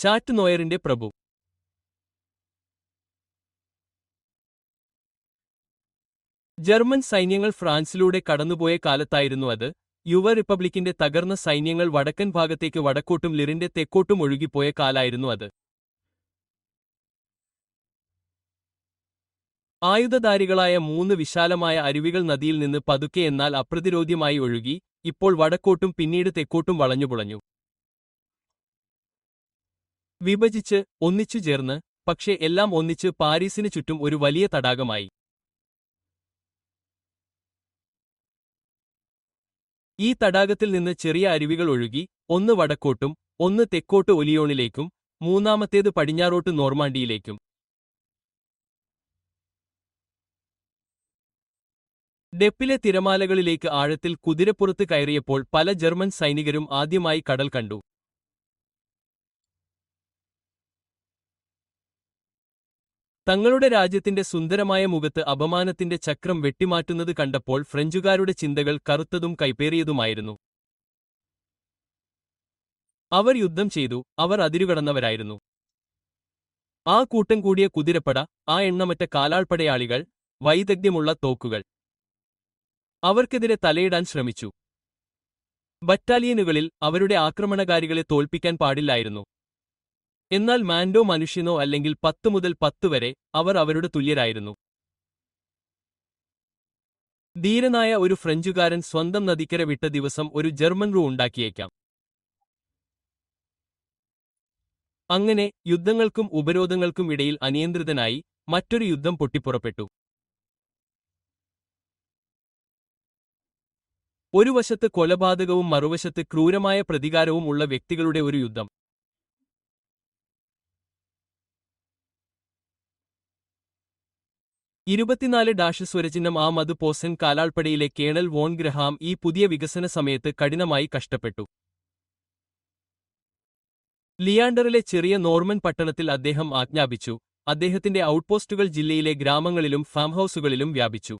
chat നോയറിന്റെ പ്രഭു German സൈന്യങ്ങൾ ഫ്രാൻസിലൂടെ കടന്നുപോയ കാലത്തായിരുന്നു അത് യുവ റിപ്പബ്ലിക്കിന്റെ തകർന്ന സൈന്യങ്ങൾ വടക്കൻ ഭാഗത്തേക്ക് വടക്കോട്ടും ലിറിന്റെ തെക്കോട്ടും ഒഴുകിപ്പോയ കാലായിരുന്നു അത് ആയുധധാരികളായ മൂന്ന് വിശാലമായ അരുവികൾ നദിയിൽ നിന്ന് പതുക്കെ എന്നാൽ അപ്രതിരോധ്യമായി ഒഴുകി ഇപ്പോൾ വടക്കോട്ടും പിന്നീട് തെക്കോട്ടും വളഞ്ഞുപുളഞ്ഞു വിഭജിച്ച് ഒന്നിച്ചു ചേർന്ന് പക്ഷേ എല്ലാം ഒന്നിച്ച് പാരീസിന് ചുറ്റും ഒരു വലിയ തടാകമായി ഈ തടാകത്തിൽ നിന്ന് ചെറിയ അരുവികൾ ഒഴുകി ഒന്ന് വടക്കോട്ടും ഒന്ന് തെക്കോട്ട് ഒലിയോണിലേക്കും മൂന്നാമത്തേത് പടിഞ്ഞാറോട്ട് നോർമാണ്ടിയിലേക്കും ഡെപ്പിലെ തിരമാലകളിലേക്ക് ആഴത്തിൽ കുതിരപ്പുറത്ത് കയറിയപ്പോൾ പല ജർമ്മൻ സൈനികരും ആദ്യമായി കടൽ കണ്ടു തങ്ങളുടെ രാജ്യത്തിന്റെ സുന്ദരമായ മുഖത്ത് അപമാനത്തിന്റെ ചക്രം വെട്ടിമാറ്റുന്നത് കണ്ടപ്പോൾ ഫ്രഞ്ചുകാരുടെ ചിന്തകൾ കറുത്തതും കൈപ്പേറിയതുമായിരുന്നു അവർ യുദ്ധം ചെയ്തു അവർ അതിരുകടന്നവരായിരുന്നു ആ കൂട്ടം കൂടിയ കുതിരപ്പട ആ എണ്ണമറ്റ കാലാൾപ്പടയാളികൾ വൈദഗ്ധ്യമുള്ള തോക്കുകൾ അവർക്കെതിരെ തലയിടാൻ ശ്രമിച്ചു ബറ്റാലിയനുകളിൽ അവരുടെ ആക്രമണകാരികളെ തോൽപ്പിക്കാൻ പാടില്ലായിരുന്നു എന്നാൽ മാൻഡോ മനുഷ്യനോ അല്ലെങ്കിൽ പത്ത് മുതൽ പത്ത് വരെ അവർ അവരുടെ തുല്യരായിരുന്നു ധീരനായ ഒരു ഫ്രഞ്ചുകാരൻ സ്വന്തം നദിക്കര വിട്ട ദിവസം ഒരു ജർമ്മൻ റൂ ഉണ്ടാക്കിയേക്കാം അങ്ങനെ യുദ്ധങ്ങൾക്കും ഉപരോധങ്ങൾക്കും ഇടയിൽ അനിയന്ത്രിതനായി മറ്റൊരു യുദ്ധം പൊട്ടിപ്പുറപ്പെട്ടു ഒരു വശത്ത് കൊലപാതകവും മറുവശത്ത് ക്രൂരമായ പ്രതികാരവും ഉള്ള വ്യക്തികളുടെ ഒരു യുദ്ധം ഇരുപത്തിനാല് ഡാഷ് സ്വരചിഹ്നം ആ മധു പോസൻ കാലാൾപ്പടയിലെ കേണൽ വോൺ ഗ്രഹാം ഈ പുതിയ വികസന സമയത്ത് കഠിനമായി കഷ്ടപ്പെട്ടു ലിയാണ്ടറിലെ ചെറിയ നോർമൻ പട്ടണത്തിൽ അദ്ദേഹം ആജ്ഞാപിച്ചു അദ്ദേഹത്തിന്റെ ഔട്ട്പോസ്റ്റുകൾ ജില്ലയിലെ ഗ്രാമങ്ങളിലും ഫാം ഹൌസുകളിലും വ്യാപിച്ചു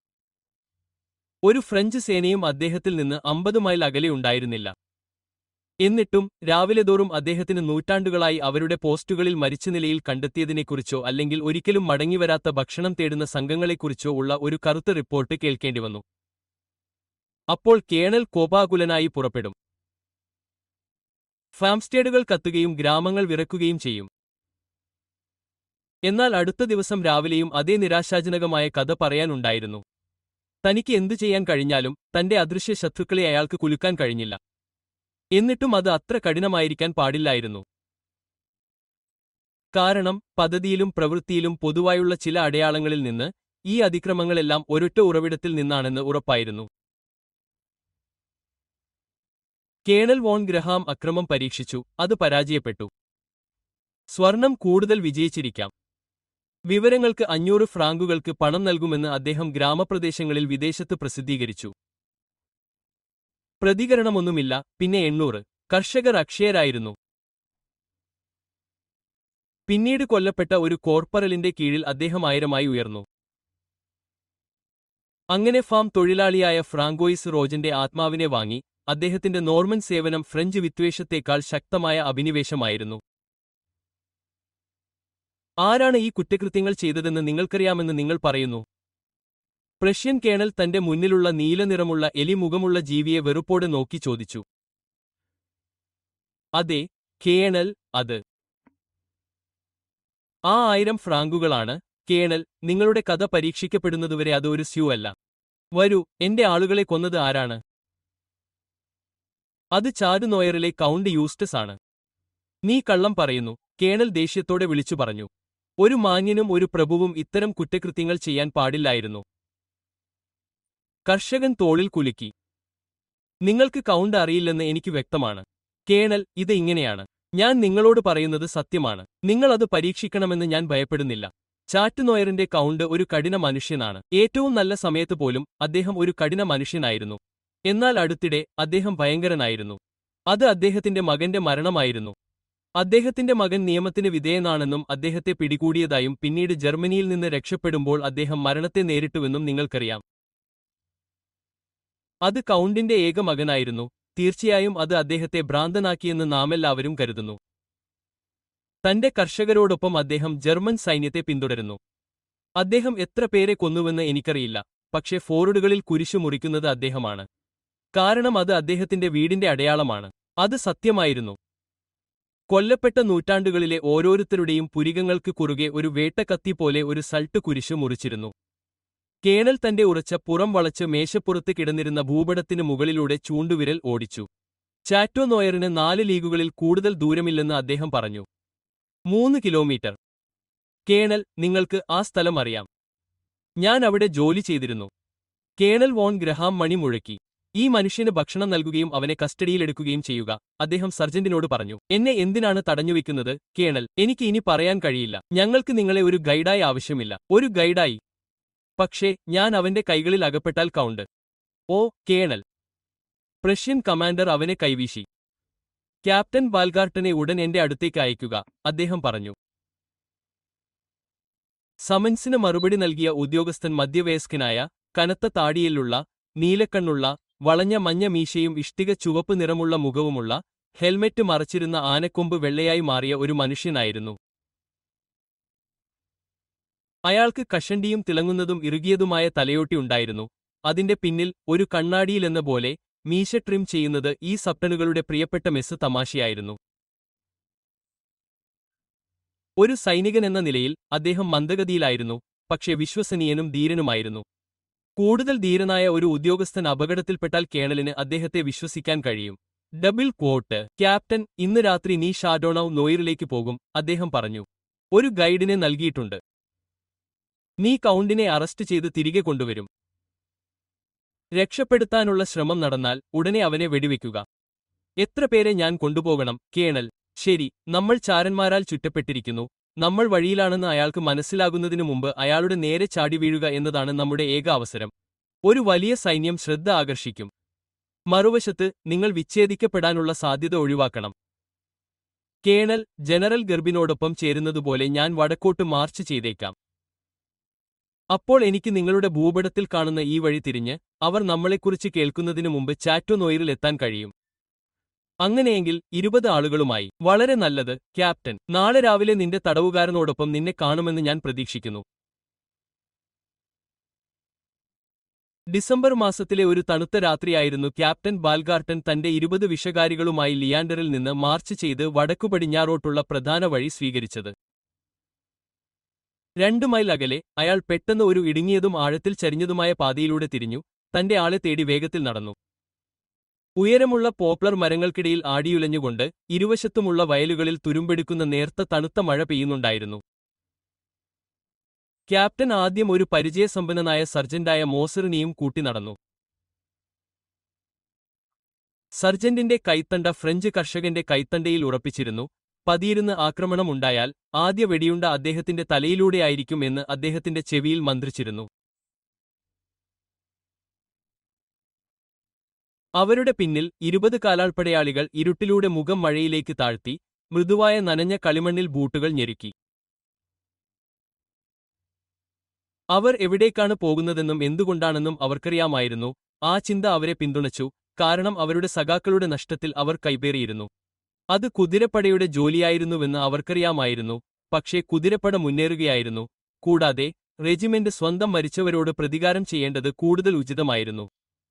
ഒരു ഫ്രഞ്ച് സേനയും അദ്ദേഹത്തിൽ നിന്ന് അമ്പത് മൈൽ അകലെ ഉണ്ടായിരുന്നില്ല എന്നിട്ടും രാവിലെ തോറും അദ്ദേഹത്തിന് നൂറ്റാണ്ടുകളായി അവരുടെ പോസ്റ്റുകളിൽ മരിച്ച നിലയിൽ കണ്ടെത്തിയതിനെക്കുറിച്ചോ അല്ലെങ്കിൽ ഒരിക്കലും മടങ്ങിവരാത്ത ഭക്ഷണം തേടുന്ന സംഘങ്ങളെക്കുറിച്ചോ ഉള്ള ഒരു കറുത്ത റിപ്പോർട്ട് കേൾക്കേണ്ടിവന്നു അപ്പോൾ കേണൽ കോപാകുലനായി പുറപ്പെടും ഫാംസ്റ്റേഡുകൾ കത്തുകയും ഗ്രാമങ്ങൾ വിറക്കുകയും ചെയ്യും എന്നാൽ അടുത്ത ദിവസം രാവിലെയും അതേ നിരാശാജനകമായ കഥ പറയാനുണ്ടായിരുന്നു തനിക്ക് എന്തു ചെയ്യാൻ കഴിഞ്ഞാലും തന്റെ അദൃശ്യ ശത്രുക്കളെ അയാൾക്ക് കുലുക്കാൻ കഴിഞ്ഞില്ല എന്നിട്ടും അത് അത്ര കഠിനമായിരിക്കാൻ പാടില്ലായിരുന്നു കാരണം പദ്ധതിയിലും പ്രവൃത്തിയിലും പൊതുവായുള്ള ചില അടയാളങ്ങളിൽ നിന്ന് ഈ അതിക്രമങ്ങളെല്ലാം ഒരൊറ്റ ഉറവിടത്തിൽ നിന്നാണെന്ന് ഉറപ്പായിരുന്നു കേണൽ വോൺ ഗ്രഹാം അക്രമം പരീക്ഷിച്ചു അത് പരാജയപ്പെട്ടു സ്വർണം കൂടുതൽ വിജയിച്ചിരിക്കാം വിവരങ്ങൾക്ക് അഞ്ഞൂറ് ഫ്രാങ്കുകൾക്ക് പണം നൽകുമെന്ന് അദ്ദേഹം ഗ്രാമപ്രദേശങ്ങളിൽ വിദേശത്ത് പ്രസിദ്ധീകരിച്ചു പ്രതികരണമൊന്നുമില്ല പിന്നെ എണ്ണൂറ് കർഷകർ അക്ഷയരായിരുന്നു പിന്നീട് കൊല്ലപ്പെട്ട ഒരു കോർപ്പറലിന്റെ കീഴിൽ അദ്ദേഹം ആയിരമായി ഉയർന്നു അങ്ങനെ ഫാം തൊഴിലാളിയായ ഫ്രാങ്കോയിസ് റോജന്റെ ആത്മാവിനെ വാങ്ങി അദ്ദേഹത്തിന്റെ നോർമൻ സേവനം ഫ്രഞ്ച് വിദ്വേഷത്തേക്കാൾ ശക്തമായ അഭിനിവേശമായിരുന്നു ആരാണ് ഈ കുറ്റകൃത്യങ്ങൾ ചെയ്തതെന്ന് നിങ്ങൾക്കറിയാമെന്ന് നിങ്ങൾ പറയുന്നു പ്രഷ്യൻ കേണൽ തന്റെ മുന്നിലുള്ള നീലനിറമുള്ള എലിമുഖമുള്ള ജീവിയെ വെറുപ്പോടെ നോക്കി ചോദിച്ചു അതെ കേണൽ അത് ആ ആയിരം ഫ്രാങ്കുകളാണ് കേണൽ നിങ്ങളുടെ കഥ പരീക്ഷിക്കപ്പെടുന്നതുവരെ അത് ഒരു സ്യൂ അല്ല വരൂ എന്റെ ആളുകളെ കൊന്നത് ആരാണ് അത് ചാരുനോയറിലെ കൗണ്ട് യൂസ്റ്റസ് ആണ് നീ കള്ളം പറയുന്നു കേണൽ ദേഷ്യത്തോടെ വിളിച്ചു പറഞ്ഞു ഒരു മാന്യനും ഒരു പ്രഭുവും ഇത്തരം കുറ്റകൃത്യങ്ങൾ ചെയ്യാൻ പാടില്ലായിരുന്നു കർഷകൻ തോളിൽ കുലുക്കി നിങ്ങൾക്ക് കൗണ്ട് അറിയില്ലെന്ന് എനിക്ക് വ്യക്തമാണ് കേണൽ ഇത് ഇങ്ങനെയാണ് ഞാൻ നിങ്ങളോട് പറയുന്നത് സത്യമാണ് നിങ്ങൾ അത് പരീക്ഷിക്കണമെന്ന് ഞാൻ ഭയപ്പെടുന്നില്ല ചാറ്റ് നോയറിന്റെ കൗണ്ട് ഒരു കഠിന മനുഷ്യനാണ് ഏറ്റവും നല്ല സമയത്ത് പോലും അദ്ദേഹം ഒരു കഠിന മനുഷ്യനായിരുന്നു എന്നാൽ അടുത്തിടെ അദ്ദേഹം ഭയങ്കരനായിരുന്നു അത് അദ്ദേഹത്തിന്റെ മകന്റെ മരണമായിരുന്നു അദ്ദേഹത്തിന്റെ മകൻ നിയമത്തിന് വിധേയനാണെന്നും അദ്ദേഹത്തെ പിടികൂടിയതായും പിന്നീട് ജർമ്മനിയിൽ നിന്ന് രക്ഷപ്പെടുമ്പോൾ അദ്ദേഹം മരണത്തെ നേരിട്ടുവെന്നും നിങ്ങൾക്കറിയാം അത് കൗണ്ടിന്റെ ഏക മകനായിരുന്നു തീർച്ചയായും അത് അദ്ദേഹത്തെ ഭ്രാന്തനാക്കിയെന്ന് നാമെല്ലാവരും കരുതുന്നു തന്റെ കർഷകരോടൊപ്പം അദ്ദേഹം ജർമ്മൻ സൈന്യത്തെ പിന്തുടരുന്നു അദ്ദേഹം എത്ര പേരെ കൊന്നുവെന്ന് എനിക്കറിയില്ല പക്ഷേ ഫോർഡുകളിൽ കുരിശു മുറിക്കുന്നത് അദ്ദേഹമാണ് കാരണം അത് അദ്ദേഹത്തിന്റെ വീടിന്റെ അടയാളമാണ് അത് സത്യമായിരുന്നു കൊല്ലപ്പെട്ട നൂറ്റാണ്ടുകളിലെ ഓരോരുത്തരുടെയും പുരികങ്ങൾക്ക് കുറുകെ ഒരു വേട്ടക്കത്തി പോലെ ഒരു സൾട്ട് കുരിശു മുറിച്ചിരുന്നു കേണൽ തന്റെ ഉറച്ച പുറം വളച്ച് മേശപ്പുറത്ത് കിടന്നിരുന്ന ഭൂപടത്തിന് മുകളിലൂടെ ചൂണ്ടുവിരൽ ഓടിച്ചു ചാറ്റോ നോയറിന് നാല് ലീഗുകളിൽ കൂടുതൽ ദൂരമില്ലെന്ന് അദ്ദേഹം പറഞ്ഞു മൂന്ന് കിലോമീറ്റർ കേണൽ നിങ്ങൾക്ക് ആ സ്ഥലം അറിയാം ഞാൻ അവിടെ ജോലി ചെയ്തിരുന്നു കേണൽ വോൺ ഗ്രഹാം മണി മുഴക്കി ഈ മനുഷ്യന് ഭക്ഷണം നൽകുകയും അവനെ കസ്റ്റഡിയിലെടുക്കുകയും ചെയ്യുക അദ്ദേഹം സർജന്റിനോട് പറഞ്ഞു എന്നെ എന്തിനാണ് തടഞ്ഞുവെക്കുന്നത് കേണൽ എനിക്ക് ഇനി പറയാൻ കഴിയില്ല ഞങ്ങൾക്ക് നിങ്ങളെ ഒരു ഗൈഡായി ആവശ്യമില്ല ഒരു ഗൈഡായി പക്ഷേ ഞാൻ അവന്റെ കൈകളിൽ അകപ്പെട്ടാൽ കൗണ്ട് ഓ കേണൽ പ്രഷ്യൻ കമാൻഡർ അവനെ കൈവീശി ക്യാപ്റ്റൻ ബാൽഗാർട്ടനെ ഉടൻ എന്റെ അടുത്തേക്ക് അയക്കുക അദ്ദേഹം പറഞ്ഞു സമൻസിന് മറുപടി നൽകിയ ഉദ്യോഗസ്ഥൻ മധ്യവയസ്കനായ കനത്ത താടിയിലുള്ള നീലക്കണ്ണുള്ള വളഞ്ഞ മഞ്ഞ മീശയും ഇഷ്ടിക ചുവപ്പ് നിറമുള്ള മുഖവുമുള്ള ഹെൽമെറ്റ് മറച്ചിരുന്ന ആനക്കൊമ്പ് വെള്ളയായി മാറിയ ഒരു മനുഷ്യനായിരുന്നു അയാൾക്ക് കഷണ്ടിയും തിളങ്ങുന്നതും ഇറുകിയതുമായ തലയോട്ടി ഉണ്ടായിരുന്നു അതിന്റെ പിന്നിൽ ഒരു കണ്ണാടിയിലെന്ന പോലെ മീശ ട്രിം ചെയ്യുന്നത് ഈ സപ്റ്റനുകളുടെ പ്രിയപ്പെട്ട മെസ്സ് തമാശയായിരുന്നു ഒരു സൈനികൻ എന്ന നിലയിൽ അദ്ദേഹം മന്ദഗതിയിലായിരുന്നു പക്ഷേ വിശ്വസനീയനും ധീരനുമായിരുന്നു കൂടുതൽ ധീരനായ ഒരു ഉദ്യോഗസ്ഥൻ അപകടത്തിൽപ്പെട്ടാൽ കേണലിന് അദ്ദേഹത്തെ വിശ്വസിക്കാൻ കഴിയും ഡബിൾ ക്വോട്ട് ക്യാപ്റ്റൻ ഇന്ന് രാത്രി നീ ഷാഡോണൌ നോയറിലേക്ക് പോകും അദ്ദേഹം പറഞ്ഞു ഒരു ഗൈഡിനെ നൽകിയിട്ടുണ്ട് നീ കൗണ്ടിനെ അറസ്റ്റ് ചെയ്ത് തിരികെ കൊണ്ടുവരും രക്ഷപ്പെടുത്താനുള്ള ശ്രമം നടന്നാൽ ഉടനെ അവനെ വെടിവെക്കുക എത്ര പേരെ ഞാൻ കൊണ്ടുപോകണം കേണൽ ശരി നമ്മൾ ചാരന്മാരാൽ ചുറ്റപ്പെട്ടിരിക്കുന്നു നമ്മൾ വഴിയിലാണെന്ന് അയാൾക്ക് മനസ്സിലാകുന്നതിനു മുമ്പ് അയാളുടെ നേരെ ചാടി വീഴുക എന്നതാണ് നമ്മുടെ ഏക അവസരം ഒരു വലിയ സൈന്യം ശ്രദ്ധ ആകർഷിക്കും മറുവശത്ത് നിങ്ങൾ വിച്ഛേദിക്കപ്പെടാനുള്ള സാധ്യത ഒഴിവാക്കണം കേണൽ ജനറൽ ഗർബിനോടൊപ്പം ചേരുന്നതുപോലെ ഞാൻ വടക്കോട്ട് മാർച്ച് ചെയ്തേക്കാം അപ്പോൾ എനിക്ക് നിങ്ങളുടെ ഭൂപടത്തിൽ കാണുന്ന ഈ വഴി തിരിഞ്ഞ് അവർ നമ്മളെക്കുറിച്ച് കേൾക്കുന്നതിനു മുമ്പ് ചാറ്റോ നോയറിൽ എത്താൻ കഴിയും അങ്ങനെയെങ്കിൽ ഇരുപത് ആളുകളുമായി വളരെ നല്ലത് ക്യാപ്റ്റൻ നാളെ രാവിലെ നിന്റെ തടവുകാരനോടൊപ്പം നിന്നെ കാണുമെന്ന് ഞാൻ പ്രതീക്ഷിക്കുന്നു ഡിസംബർ മാസത്തിലെ ഒരു തണുത്ത രാത്രിയായിരുന്നു ക്യാപ്റ്റൻ ബാൽഗാർട്ടൻ തന്റെ ഇരുപത് വിഷകാരികളുമായി ലിയാൻഡറിൽ നിന്ന് മാർച്ച് ചെയ്ത് വടക്കു പടിഞ്ഞാറോട്ടുള്ള പ്രധാന വഴി സ്വീകരിച്ചത് രണ്ടു മൈൽ അകലെ അയാൾ പെട്ടെന്ന് ഒരു ഇടുങ്ങിയതും ആഴത്തിൽ ചരിഞ്ഞതുമായ പാതയിലൂടെ തിരിഞ്ഞു തന്റെ ആളെ തേടി വേഗത്തിൽ നടന്നു ഉയരമുള്ള പോപ്ലർ മരങ്ങൾക്കിടയിൽ ആടിയുലഞ്ഞുകൊണ്ട് ഇരുവശത്തുമുള്ള വയലുകളിൽ തുരുമ്പെടുക്കുന്ന നേർത്ത തണുത്ത മഴ പെയ്യുന്നുണ്ടായിരുന്നു ക്യാപ്റ്റൻ ആദ്യം ഒരു പരിചയസമ്പന്നനായ സർജന്റായ മോസറിനെയും കൂട്ടി നടന്നു സർജന്റിന്റെ കൈത്തണ്ട ഫ്രഞ്ച് കർഷകന്റെ കൈത്തണ്ടയിൽ ഉറപ്പിച്ചിരുന്നു പതിയിരുന്ന് ആക്രമണമുണ്ടായാൽ ആദ്യ വെടിയുണ്ട അദ്ദേഹത്തിന്റെ തലയിലൂടെയായിരിക്കും എന്ന് അദ്ദേഹത്തിന്റെ ചെവിയിൽ മന്ത്രിച്ചിരുന്നു അവരുടെ പിന്നിൽ ഇരുപത് കാലാൾപ്പടയാളികൾ ഇരുട്ടിലൂടെ മുഖം മഴയിലേക്ക് താഴ്ത്തി മൃദുവായ നനഞ്ഞ കളിമണ്ണിൽ ബൂട്ടുകൾ ഞെരുക്കി അവർ എവിടേക്കാണ് പോകുന്നതെന്നും എന്തുകൊണ്ടാണെന്നും അവർക്കറിയാമായിരുന്നു ആ ചിന്ത അവരെ പിന്തുണച്ചു കാരണം അവരുടെ സഖാക്കളുടെ നഷ്ടത്തിൽ അവർ കൈപേറിയിരുന്നു അത് കുതിരപ്പടയുടെ ജോലിയായിരുന്നുവെന്ന് അവർക്കറിയാമായിരുന്നു പക്ഷേ കുതിരപ്പട മുന്നേറുകയായിരുന്നു കൂടാതെ റെജിമെന്റ് സ്വന്തം മരിച്ചവരോട് പ്രതികാരം ചെയ്യേണ്ടത് കൂടുതൽ ഉചിതമായിരുന്നു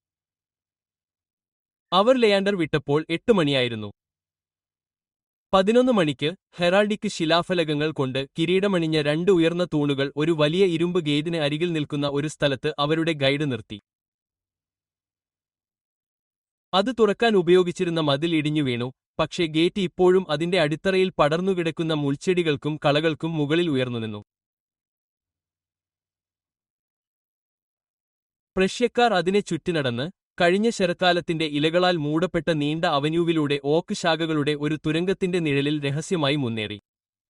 അവർ ലെയാൻഡർ വിട്ടപ്പോൾ എട്ട് മണിയായിരുന്നു പതിനൊന്ന് മണിക്ക് ഹെറാൾഡിക്ക് ശിലാഫലകങ്ങൾ കൊണ്ട് കിരീടമണിഞ്ഞ രണ്ട് ഉയർന്ന തൂണുകൾ ഒരു വലിയ ഇരുമ്പ് ഗേറ്റിന് അരികിൽ നിൽക്കുന്ന ഒരു സ്ഥലത്ത് അവരുടെ ഗൈഡ് നിർത്തി അത് തുറക്കാൻ ഉപയോഗിച്ചിരുന്ന മതിൽ ഇടിഞ്ഞു വീണു പക്ഷേ ഗേറ്റ് ഇപ്പോഴും അതിന്റെ അടിത്തറയിൽ പടർന്നുകിടക്കുന്ന മുൾച്ചെടികൾക്കും കളകൾക്കും മുകളിൽ ഉയർന്നുനിന്നു പ്രഷ്യക്കാർ അതിനെ ചുറ്റിനടന്ന് കഴിഞ്ഞ ശരക്കാലത്തിന്റെ ഇലകളാൽ മൂടപ്പെട്ട നീണ്ട അവന്യൂവിലൂടെ ഓക്ക് ശാഖകളുടെ ഒരു തുരങ്കത്തിന്റെ നിഴലിൽ രഹസ്യമായി മുന്നേറി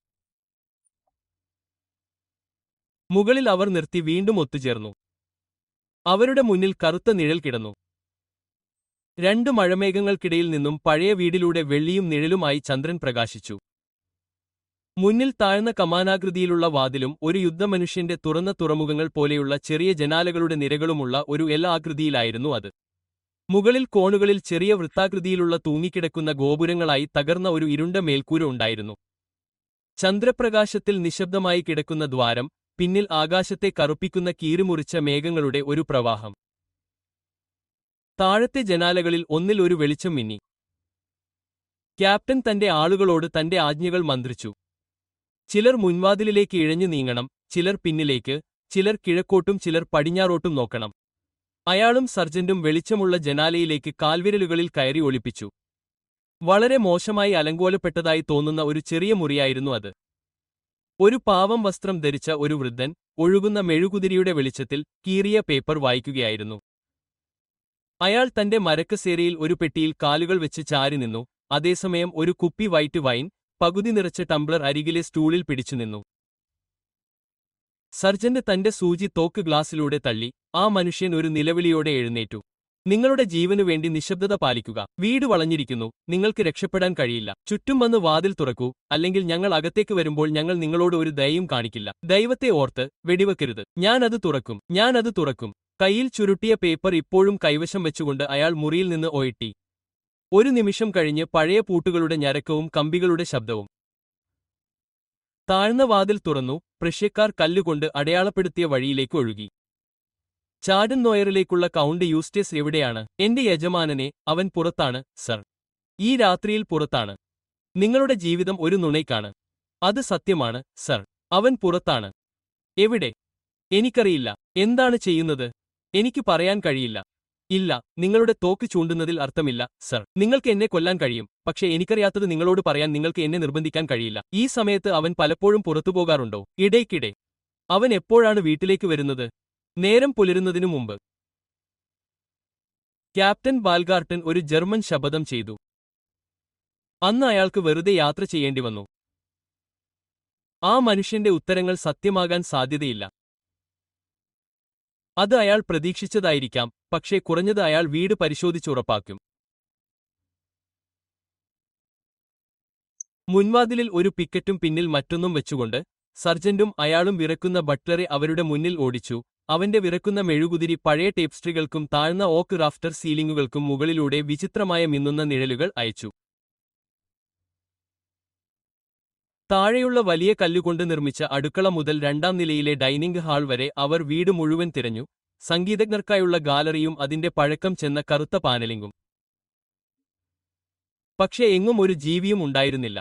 മുകളിൽ അവർ നിർത്തി വീണ്ടും ഒത്തുചേർന്നു അവരുടെ മുന്നിൽ കറുത്ത നിഴൽ കിടന്നു രണ്ട് മഴമേഘങ്ങൾക്കിടയിൽ നിന്നും പഴയ വീടിലൂടെ വെള്ളിയും നിഴലുമായി ചന്ദ്രൻ പ്രകാശിച്ചു മുന്നിൽ താഴ്ന്ന കമാനാകൃതിയിലുള്ള വാതിലും ഒരു യുദ്ധമനുഷ്യന്റെ തുറന്ന തുറമുഖങ്ങൾ പോലെയുള്ള ചെറിയ ജനാലകളുടെ നിരകളുമുള്ള ഒരു എൽ ആകൃതിയിലായിരുന്നു അത് മുകളിൽ കോണുകളിൽ ചെറിയ വൃത്താകൃതിയിലുള്ള തൂങ്ങിക്കിടക്കുന്ന ഗോപുരങ്ങളായി തകർന്ന ഒരു ഇരുണ്ട മേൽക്കൂര ഉണ്ടായിരുന്നു ചന്ദ്രപ്രകാശത്തിൽ നിശബ്ദമായി കിടക്കുന്ന ദ്വാരം പിന്നിൽ ആകാശത്തെ കറുപ്പിക്കുന്ന കീറിമുറിച്ച മേഘങ്ങളുടെ ഒരു പ്രവാഹം താഴത്തെ ജനാലകളിൽ ഒന്നിൽ ഒരു വെളിച്ചം മിന്നി ക്യാപ്റ്റൻ തന്റെ ആളുകളോട് തന്റെ ആജ്ഞകൾ മന്ത്രിച്ചു ചിലർ മുൻവാതിലിലേക്ക് ഇഴഞ്ഞു നീങ്ങണം ചിലർ പിന്നിലേക്ക് ചിലർ കിഴക്കോട്ടും ചിലർ പടിഞ്ഞാറോട്ടും നോക്കണം അയാളും സർജന്റും വെളിച്ചമുള്ള ജനാലയിലേക്ക് കാൽവിരലുകളിൽ കയറി ഒളിപ്പിച്ചു വളരെ മോശമായി അലങ്കോലപ്പെട്ടതായി തോന്നുന്ന ഒരു ചെറിയ മുറിയായിരുന്നു അത് ഒരു പാവം വസ്ത്രം ധരിച്ച ഒരു വൃദ്ധൻ ഒഴുകുന്ന മെഴുകുതിരിയുടെ വെളിച്ചത്തിൽ കീറിയ പേപ്പർ വായിക്കുകയായിരുന്നു അയാൾ തന്റെ മരക്കസേരയിൽ ഒരു പെട്ടിയിൽ കാലുകൾ വെച്ച് ചാരി നിന്നു അതേസമയം ഒരു കുപ്പി വൈറ്റ് വൈൻ പകുതി നിറച്ച ടംബ്ലർ അരികിലെ സ്റ്റൂളിൽ പിടിച്ചുനിന്നു സർജന്റ് തന്റെ സൂചി തോക്ക് ഗ്ലാസിലൂടെ തള്ളി ആ മനുഷ്യൻ ഒരു നിലവിളിയോടെ എഴുന്നേറ്റു നിങ്ങളുടെ ജീവനു വേണ്ടി നിശബ്ദത പാലിക്കുക വീട് വളഞ്ഞിരിക്കുന്നു നിങ്ങൾക്ക് രക്ഷപ്പെടാൻ കഴിയില്ല ചുറ്റും വന്ന് വാതിൽ തുറക്കൂ അല്ലെങ്കിൽ ഞങ്ങൾ അകത്തേക്ക് വരുമ്പോൾ ഞങ്ങൾ നിങ്ങളോട് ഒരു ദയയും കാണിക്കില്ല ദൈവത്തെ ഓർത്ത് വെടിവെക്കരുത് ഞാനത് തുറക്കും ഞാനത് തുറക്കും കയ്യിൽ ചുരുട്ടിയ പേപ്പർ ഇപ്പോഴും കൈവശം വെച്ചുകൊണ്ട് അയാൾ മുറിയിൽ നിന്ന് ഒയട്ടി ഒരു നിമിഷം കഴിഞ്ഞ് പഴയ പൂട്ടുകളുടെ ഞരക്കവും കമ്പികളുടെ ശബ്ദവും താഴ്ന്ന വാതിൽ തുറന്നു പ്രഷ്യക്കാർ കല്ലുകൊണ്ട് അടയാളപ്പെടുത്തിയ വഴിയിലേക്ക് ഒഴുകി ചാഡൻ നോയറിലേക്കുള്ള കൗണ്ട് യൂസ്റ്റേസ് എവിടെയാണ് എന്റെ യജമാനനെ അവൻ പുറത്താണ് സർ ഈ രാത്രിയിൽ പുറത്താണ് നിങ്ങളുടെ ജീവിതം ഒരു നുണയ്ക്കാണ് അത് സത്യമാണ് സർ അവൻ പുറത്താണ് എവിടെ എനിക്കറിയില്ല എന്താണ് ചെയ്യുന്നത് എനിക്ക് പറയാൻ കഴിയില്ല ഇല്ല നിങ്ങളുടെ തോക്ക് ചൂണ്ടുന്നതിൽ അർത്ഥമില്ല സർ നിങ്ങൾക്ക് എന്നെ കൊല്ലാൻ കഴിയും പക്ഷേ എനിക്കറിയാത്തത് നിങ്ങളോട് പറയാൻ നിങ്ങൾക്ക് എന്നെ നിർബന്ധിക്കാൻ കഴിയില്ല ഈ സമയത്ത് അവൻ പലപ്പോഴും പുറത്തു പോകാറുണ്ടോ ഇടയ്ക്കിടെ അവൻ എപ്പോഴാണ് വീട്ടിലേക്ക് വരുന്നത് നേരം പുലരുന്നതിനു മുമ്പ് ക്യാപ്റ്റൻ ബാൽഗാർട്ടൻ ഒരു ജർമ്മൻ ശപഥം ചെയ്തു അന്ന് അയാൾക്ക് വെറുതെ യാത്ര ചെയ്യേണ്ടി വന്നു ആ മനുഷ്യന്റെ ഉത്തരങ്ങൾ സത്യമാകാൻ സാധ്യതയില്ല അത് അയാൾ പ്രതീക്ഷിച്ചതായിരിക്കാം പക്ഷേ കുറഞ്ഞത് അയാൾ വീട് പരിശോധിച്ചുറപ്പാക്കും മുൻവാതിലിൽ ഒരു പിക്കറ്റും പിന്നിൽ മറ്റൊന്നും വെച്ചുകൊണ്ട് സർജന്റും അയാളും വിറക്കുന്ന ബട്ട്ലറെ അവരുടെ മുന്നിൽ ഓടിച്ചു അവന്റെ വിറക്കുന്ന മെഴുകുതിരി പഴയ ടേപ്സ്ട്രികൾക്കും താഴ്ന്ന ഓക്ക് റാഫ്റ്റർ സീലിംഗുകൾക്കും മുകളിലൂടെ വിചിത്രമായ മിന്നുന്ന നിഴലുകൾ അയച്ചു താഴെയുള്ള വലിയ കല്ലുകൊണ്ട് നിർമ്മിച്ച അടുക്കള മുതൽ രണ്ടാം നിലയിലെ ഡൈനിംഗ് ഹാൾ വരെ അവർ വീട് മുഴുവൻ തിരഞ്ഞു സംഗീതജ്ഞർക്കായുള്ള ഗാലറിയും അതിന്റെ പഴക്കം ചെന്ന കറുത്ത പാനലിംഗും പക്ഷേ എങ്ങും ഒരു ജീവിയും ഉണ്ടായിരുന്നില്ല